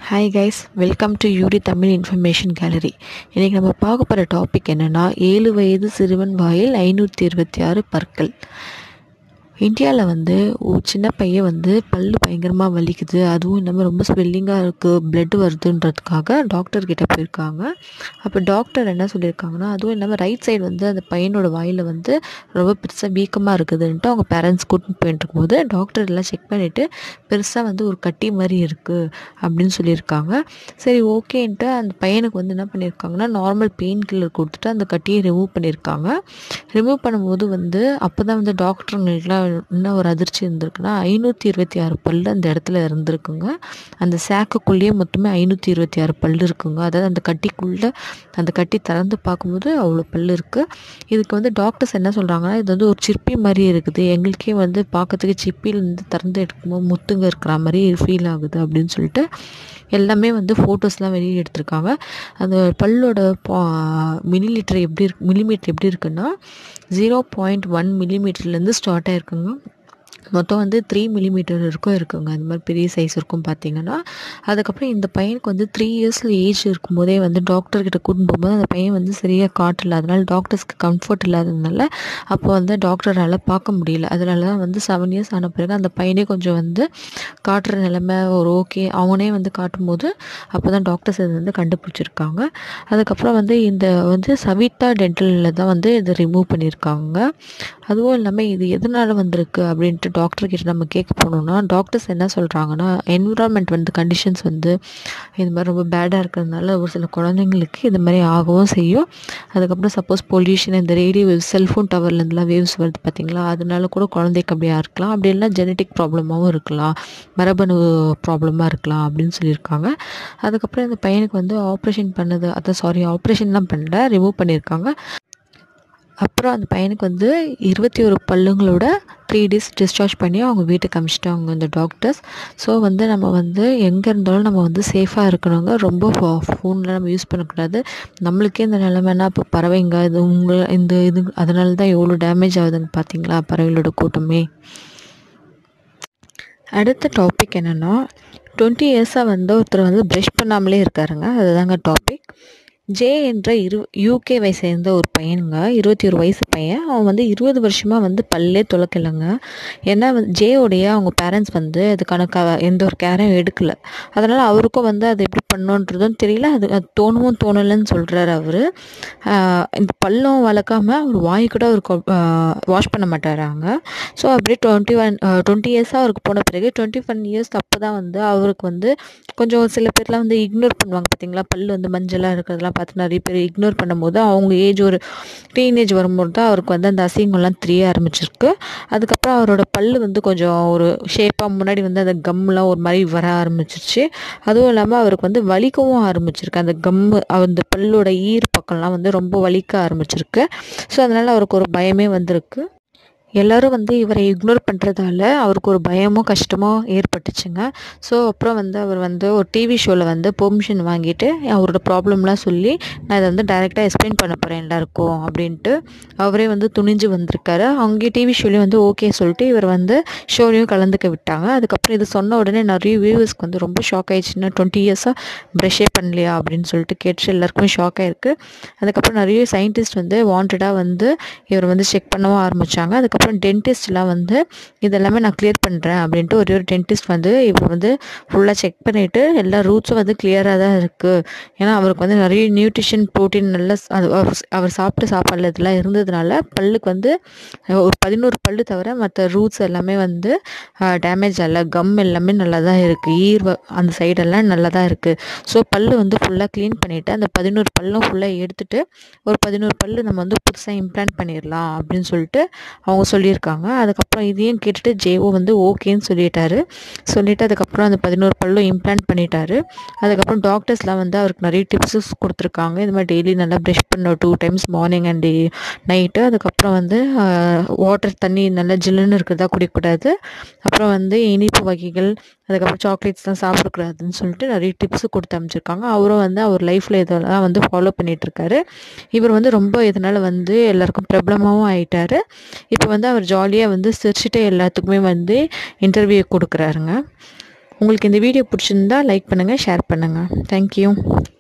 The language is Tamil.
hi guys welcome to UD Tamil information gallery இன்றைக்கி நம்ம பார்க்க போகிற டாபிக் என்னென்னா ஏழு வயது சிறுவன் வாயில் ஐநூற்றி இருபத்தி ஆறு பற்கள் இந்தியாவில் வந்து ஒரு சின்ன பையன் வந்து பல்லு பயங்கரமாக வலிக்குது அதுவும் இல்லாமல் ரொம்ப ஸ்வெல்லிங்காக இருக்குது பிளட் வருதுன்றதுக்காக டாக்டர் கிட்ட போயிருக்காங்க அப்போ டாக்டர் என்ன சொல்லியிருக்காங்கன்னா அதுவும் இல்லாமல் ரைட் சைடு வந்து அந்த பையனோட வாயில் வந்து ரொம்ப பெருசாக வீக்கமாக இருக்குதுன்ட்டு அவங்க பேரண்ட்ஸ் கூட்டிட்டு போயிட்டு இருக்கும்போது டாக்டர் எல்லாம் செக் பண்ணிவிட்டு பெருசாக வந்து ஒரு கட்டி மாதிரி இருக்குது அப்படின்னு சொல்லியிருக்காங்க சரி ஓகேன்ட்டு அந்த பையனுக்கு வந்து என்ன பண்ணியிருக்காங்கன்னா நார்மல் பெயின் கில்லர் கொடுத்துட்டு அந்த கட்டியை ரிமூவ் பண்ணியிருக்காங்க ரிமூவ் பண்ணும்போது வந்து அப்போ தான் வந்து டாக்டருங்களுக்குலாம் என்ன ஒரு அதிர்ச்சி இருந்திருக்குன்னா ஐநூற்றி இருபத்தி ஆறு பல் அந்த இடத்துல இருந்திருக்குங்க அந்த சேக்குக்குள்ளேயே மொத்தமே ஐநூற்றி இருபத்தி ஆறு பல் இருக்குங்க அதாவது அந்த கட்டிக்குள்ளே அந்த கட்டி திறந்து பார்க்கும்போது அவ்வளோ பல் இருக்குது இதுக்கு வந்து டாக்டர்ஸ் என்ன சொல்கிறாங்கன்னா இது வந்து ஒரு சிற்பி மாதிரி இருக்குது எங்களுக்கே வந்து பார்க்கறதுக்கு சிப்பிலேருந்து திறந்து எடுக்கும்போது முத்துங்க இருக்கிற மாதிரி ஃபீல் ஆகுது அப்படின்னு சொல்லிட்டு எல்லாமே வந்து ஃபோட்டோஸ்லாம் வெளியே எடுத்திருக்காங்க அந்த பல்லோட மினிலிட்டர் எப்படி இருக்கு மில்லிமீட்டர் எப்படி இருக்குன்னா ஜீரோ பாயிண்ட் ஒன் மில்லிமீட்டர்லேருந்து ஸ்டார்ட் ஆயிருக்குங்க மொத்தம் வந்து த்ரீ மில்லிமீட்டர் இருக்கும் இருக்குங்க அந்த மாதிரி பெரிய சைஸ் இருக்கும் பார்த்தீங்கன்னா அதுக்கப்புறம் இந்த பையனுக்கு வந்து த்ரீ இயர்ஸில் ஏஜ் இருக்கும்போதே வந்து டாக்டர்கிட்ட கூட்டின்னு போகும்போது அந்த பையன் வந்து சரியாக காட்டல அதனால டாக்டர்ஸ்க்கு கம்ஃபர்ட் இல்லாததுனால அப்போ வந்து டாக்டரால் பார்க்க முடியல அதனால தான் வந்து செவன் இயர்ஸ் ஆன பிறகு அந்த பையனே கொஞ்சம் வந்து காட்டுற நிலமை ஒரு ஓகே அவனே வந்து காட்டும்போது அப்போ தான் டாக்டர்ஸ் இது வந்து கண்டுபிடிச்சிருக்காங்க அதுக்கப்புறம் வந்து இந்த வந்து சவிதா டென்டலில் தான் வந்து இதை ரிமூவ் பண்ணியிருக்காங்க அதுவும் இல்லாமல் இது எதனால் வந்திருக்கு அப்படின்ட்டு டாக்டர் கிட்ட நம்ம கேட்க போனோம்னா டாக்டர்ஸ் என்ன சொல்கிறாங்கன்னா என்விரான்மெண்ட் வந்து கண்டிஷன்ஸ் வந்து இது மாதிரி ரொம்ப பேடாக இருக்கிறதுனால ஒரு சில குழந்தைங்களுக்கு இது மாதிரி ஆகவும் செய்யும் அதுக்கப்புறம் சப்போஸ் பொல்யூஷன் இந்த ரேடியோ வேவ்ஸ் செல்ஃபோன் டவர்லேருந்துலாம் வேவ்ஸ் வருது பார்த்தீங்களா அதனால கூட குழந்தைக்கு அப்படியா இருக்கலாம் அப்படி இல்லைனா ஜெனட்டிக் ப்ராப்ளமாகவும் இருக்கலாம் மரபணு ப்ராப்ளமாக இருக்கலாம் அப்படின்னு சொல்லியிருக்காங்க அதுக்கப்புறம் இந்த பையனுக்கு வந்து ஆப்ரேஷன் பண்ணது அதான் சாரி ஆப்ரேஷன்லாம் பண்ணல ரிமூவ் பண்ணியிருக்காங்க அப்புறம் அந்த பையனுக்கு வந்து இருபத்தி ஒரு பல்லுங்களோட த்ரீ டேஸ் டிஸ்சார்ஜ் பண்ணி அவங்க வீட்டுக்கு அமிச்சிட்டாங்க இந்த டாக்டர்ஸ் ஸோ வந்து நம்ம வந்து எங்கே இருந்தாலும் நம்ம வந்து சேஃபாக இருக்கணுங்க ரொம்ப ஃபோனில் நம்ம யூஸ் பண்ணக்கூடாது நம்மளுக்கே இந்த நிலமைனா இப்போ பறவைங்க இது உங்களை இந்த இது அதனால தான் எவ்வளோ டேமேஜ் ஆகுதுன்னு பார்த்தீங்களா பறவைகளோட கூட்டமே அடுத்த டாபிக் என்னென்னா டுவெண்ட்டி இயர்ஸாக வந்து ஒருத்தர் வந்து ப்ரஷ் பண்ணாமலே இருக்காருங்க அதுதாங்க டாபிக் ஜே என்ற இரு யூகேவை சேர்ந்த ஒரு பையனுங்க இருபத்தி ஒரு வயசு பையன் அவன் வந்து இருபது வருஷமாக வந்து பல்லே துளக்கலைங்க ஏன்னா வந்து ஜேயோடைய அவங்க பேரண்ட்ஸ் வந்து அதுக்கான க எந்த ஒரு கேரும் எடுக்கலை அதனால் அவருக்கும் வந்து அது எப்படி பண்ணோன்றதும் தெரியல அது அது தோணவும் தோணலைன்னு சொல்கிறாரு அவர் இந்த பல்லும் வளர்க்காம அவர் வாய் கூட அவருக்கு வாஷ் பண்ண மாட்டாராங்க ஸோ அப்படியே டுவெண்ட்டி ஒன் டுவெண்ட்டி இயர்ஸாக அவருக்கு போன பிறகு டுவெண்ட்டி ஒன் இயர்ஸ் அப்போ தான் வந்து அவருக்கு வந்து கொஞ்சம் சில பேர்லாம் வந்து இக்னோர் பண்ணுவாங்க பார்த்தீங்களா பல் வந்து மஞ்சளாக இருக்கிறதுலாம் பார்த்து நிறைய பேர் இக்னோர் பண்ணும்போது அவங்க ஏஜ் ஒரு டீனேஜ் வரும்போது தான் அவருக்கு வந்து அந்த அசிங்கம்லாம் தெரிய ஆரம்பிச்சிருக்கு அதுக்கப்புறம் அவரோட பல் வந்து கொஞ்சம் ஒரு ஷேப்பாக முன்னாடி வந்து அந்த கம்லாம் ஒரு மாதிரி வர ஆரம்பிச்சிருச்சு அதுவும் இல்லாமல் அவருக்கு வந்து வலிக்கவும் ஆரம்பிச்சிருக்கு அந்த கம்மு அந்த பல்லோட ஈர் பக்கம்லாம் வந்து ரொம்ப வலிக்க ஆரம்பிச்சிருக்கு ஸோ அதனால் அவருக்கு ஒரு பயமே வந்திருக்கு எல்லோரும் வந்து இவரை இக்னோர் பண்ணுறதால அவருக்கு ஒரு பயமோ கஷ்டமோ ஏற்பட்டுச்சுங்க ஸோ அப்புறம் வந்து அவர் வந்து ஒரு டிவி ஷோவில் வந்து பெர்மிஷன் வாங்கிட்டு அவரோட ப்ராப்ளம்லாம் சொல்லி நான் இதை வந்து டைரெக்டாக எக்ஸ்பிளைன் பண்ண போகிறேன் எல்லாருக்கும் அப்படின்ட்டு அவரே வந்து துணிஞ்சு வந்திருக்காரு அங்கேயே டிவி ஷோலேயும் வந்து ஓகே சொல்லிட்டு இவர் வந்து ஷோலையும் கலந்துக்க விட்டாங்க அதுக்கப்புறம் இது சொன்ன உடனே நிறைய வியூவர்ஸ்க்கு வந்து ரொம்ப ஷாக் ஆயிடுச்சுன்னா டுவெண்ட்டி இயர்ஸாக ப்ரஷ்ஷே பண்ணலையா அப்படின்னு சொல்லிட்டு கேட்டு எல்லாருக்குமே ஷாக் ஆயிருக்கு அதுக்கப்புறம் நிறைய சயின்டிஸ்ட் வந்து வாண்டடாக வந்து இவர் வந்து செக் பண்ணவும் ஆரம்பித்தாங்க அதுக்கப்புறம் அதுக்கப்புறம் டென்டிஸ்ட்லாம் வந்து இதெல்லாமே நான் கிளியர் பண்ணுறேன் அப்படின்ட்டு ஒரே ஒரு டென்டிஸ்ட் வந்து இவர் வந்து ஃபுல்லாக செக் பண்ணிவிட்டு எல்லா ரூட்ஸும் வந்து கிளியராக தான் இருக்குது ஏன்னா அவருக்கு வந்து நிறைய நியூட்ரிஷன் ப்ரோட்டீன் நல்லா அவர் சாப்பிட்ட சாப்பாடில் இதெல்லாம் இருந்ததுனால பல்லுக்கு வந்து ஒரு பதினோரு பல்லு தவிர மற்ற ரூட்ஸ் எல்லாமே வந்து டேமேஜ் ஆகல கம் எல்லாமே நல்லா தான் இருக்குது ஈர் அந்த சைடெல்லாம் நல்லா தான் இருக்குது ஸோ பல்லு வந்து ஃபுல்லாக க்ளீன் பண்ணிவிட்டு அந்த பதினோரு பல்லும் ஃபுல்லாக எடுத்துகிட்டு ஒரு பதினோரு பல்லு நம்ம வந்து புதுசாக இம்ப்ளான்ட் பண்ணிடலாம் அப்படின்னு சொல்லிட்டு அவங்க சொல்லியிருக்காங்க அதுக்கப்புறம் இதையும் கேட்டுட்டு ஜேஓ வந்து ஓகேன்னு சொல்லிட்டாரு சொல்லிவிட்டு அதுக்கப்புறம் அந்த பதினோரு பல்லும் இம்ப்ளான்ட் பண்ணிட்டாரு அதுக்கப்புறம் டாக்டர்ஸ்லாம் வந்து அவருக்கு நிறைய டிப்ஸஸ் கொடுத்துருக்காங்க இது மாதிரி டெய்லி நல்லா ப்ரஷ் பண்ண two times morning and day night அதுக்கப்புறம் வந்து வாட்டர் தண்ணி நல்லா ஜில்லுன்னு இருக்கிறதா குடிக்கக்கூடாது அப்புறம் வந்து இனிப்பு வகைகள் அதுக்கப்புறம் சாக்லேட்ஸ்லாம் சாப்பிடக்கூடாதுன்னு சொல்லிட்டு நிறைய டிப்ஸ் கொடுத்து அமைச்சிருக்காங்க அவரும் வந்து அவர் லைஃப்பில் இதெல்லாம் வந்து ஃபாலோ பண்ணிகிட்ருக்காரு இவர் வந்து ரொம்ப இதனால் வந்து எல்லாருக்கும் பிரபலமாகவும் ஆயிட்டாரு இப்போ வந்து அவர் ஜாலியாக வந்து சிரிச்சுட்டு எல்லாத்துக்குமே வந்து இன்டர்வியூ கொடுக்குறாருங்க உங்களுக்கு இந்த வீடியோ பிடிச்சிருந்தா லைக் பண்ணுங்கள் ஷேர் பண்ணுங்கள் தேங்க்யூ